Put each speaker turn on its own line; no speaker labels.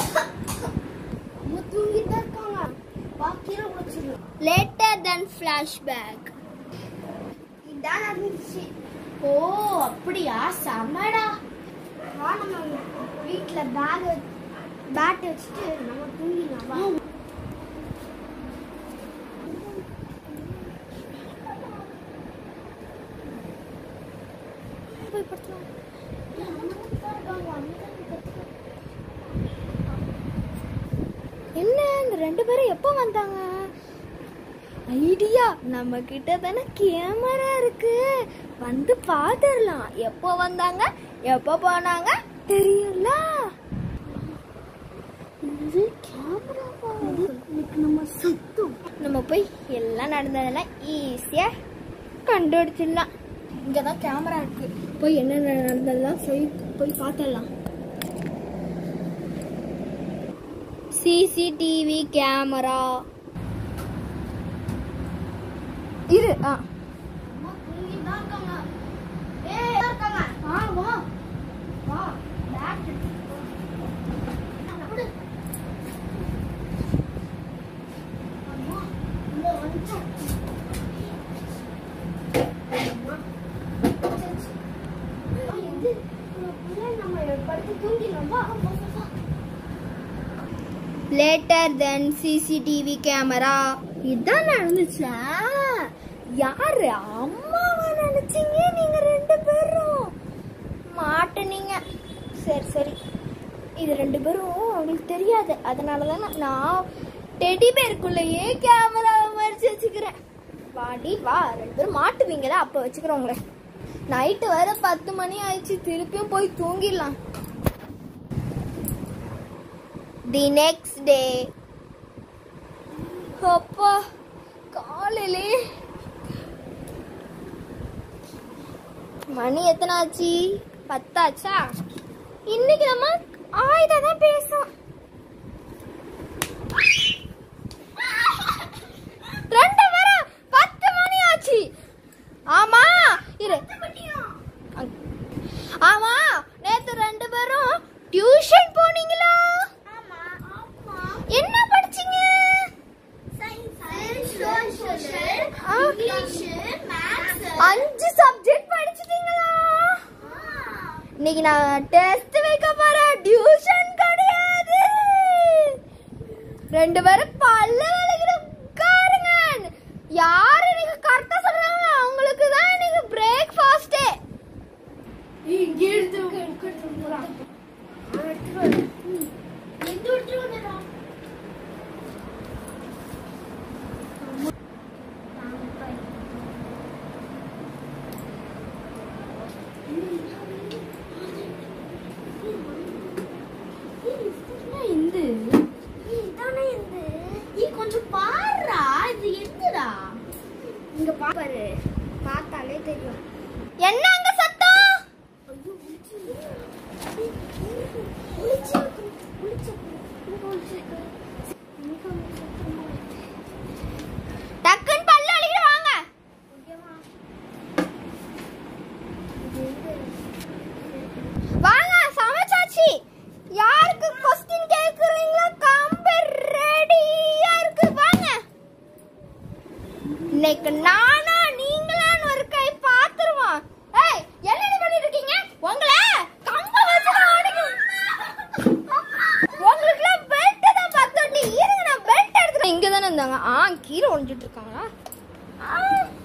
அம்மா தூங்கிட்டு தான் இருக்காங்க பாக்கியில உடைச்சிரு
லேட்டர் தென் ஃப்ளாஷ்பேக்
இதான் நடந்துச்சு
ஓ அப்படியா செம்மடா
வா நம்ம வீட்ல பேக் பேட் வச்சுட்டு நம்ம தூங்கிடலாம் வா போய் படுத்துலாம்
என்ன இந்த ரெண்டு பேரும் எப்போ வந்தாங்க ஐடியா நம்ம கிட்ட தானே கேமரா இருக்கு வந்து பாத்துடலாம் எப்போ வந்தாங்க எப்போ போனாங்க தெரியும்ல
இது கேமராவா இன்னைக்கு நம்ம சுத்தம்
நம்ம போய் எல்லாம் நடந்ததெல்லாம் ஈஸியா கண்டுபிடிச்சிடலாம் இங்க தான் கேமரா இருக்கு போய் என்ன நடந்ததெல்லாம் போய் போய் பார்த்துடலாம் சிசிடிவி கேமரா இரு ஆ
அம்மா தூங்கிட்டு தான் இருக்காங்க ஏய் இருக்காங்க வா வா வா பேட் கொடு அம்மா இந்த வந்துட்டோம் அம்மா வந்துச்சு. அம்மா, எது பிள்ளை நம்ம படுத்து தூங்கிடலாம் வா வா வா, வா
லேட்டர் தென் சிசிடிவி கேமரா இதான் நடந்துச்சா யாரு அம்மாவா நினைச்சீங்க நீங்க ரெண்டு பேரும் மாட்டுனீங்க சரி சரி இது ரெண்டு பேரும் உங்களுக்கு தெரியாது அதனால தான் நான் டெடி பேருக்குள்ளேயே கேமராவை மறைச்சு வச்சுக்கிறேன் வாடி வா ரெண்டு பேரும் மாட்டுவீங்களா அப்போ வச்சுக்கிறேன் உங்களை நைட்டு வர பத்து மணி ஆயிடுச்சு திருப்பியும் போய் தூங்கிடலாம் தி நெக்ஸ்ட் டே அப்பா காலையிலே மணி எத்தனை ஆச்சு பத்தாச்சா இன்னைக்கு நம்ம ஆயுதா தான் பேசும் ரெண்டு பேரும் பத்து மணி ஆச்சு ஆமா இரு அங்க- ஆமா நேத்து ரெண்டு பேரும் டியூஷன் போனீங்களா
ஆமா ஆமா
என்ன படிச்சீங்க
சயின்ஸ் சோஷியல்
ஆ.
இங்கிலீஷ் மேத்ஸ்
அஞ்சு சப்ஜெக்ட் படிச்சிட்டீங்களா இன்னைக்கு நான் டெஸ்ட் வைக்க போறேன் டியூஷன் கிடையாது ரெண்டு பேரும் பல்ல விளக்கிட்டு உட்காருங்க யாரு இன்னைக்கு கரெக்டா சொல்றாங்க அவங்களுக்கு தான் இன்னைக்கு பிரேக்ஃபாஸ்டே
இங்க எடுத்து எடுத்து போலாம் எந்த எடுத்து வந்துடா
இந்து
இதானே இது நீ கொஞ்சம் பாருடா இது என்னடா இங்க பாரு பார்த்தாலே தெரியும்
என்ன அங்க சத்தம்
ஐயோ உளிச்சு உளிச்சு உளிச்சு உளிச்சு
டக்குன்னு பல்ல அழிக்கிட்டு வாங்க வாங்க சமைச்சாச்சு யாருக்கு கொஸ்டின் கேக்குறீங்களோ கம்பு ரெடியா இருக்கு வாங்க இன்னைக்கு நானா நீங்களான்னு ஒரு கை பாத்துருவோம் ஏய் என்னடி பண்ணிட்டு இருக்கீங்க உங்கள கம்ப வச்சு தான் அடிக்கும் உங்களுக்குலாம் பெல்ட் தான் பத்தோட்டி இருங்க நான் பெல்ட் எடுத்து இங்க தானே இருந்தாங்க ஆ கீரை ஒழிஞ்சிட்டு இருக்காங்களா ஆ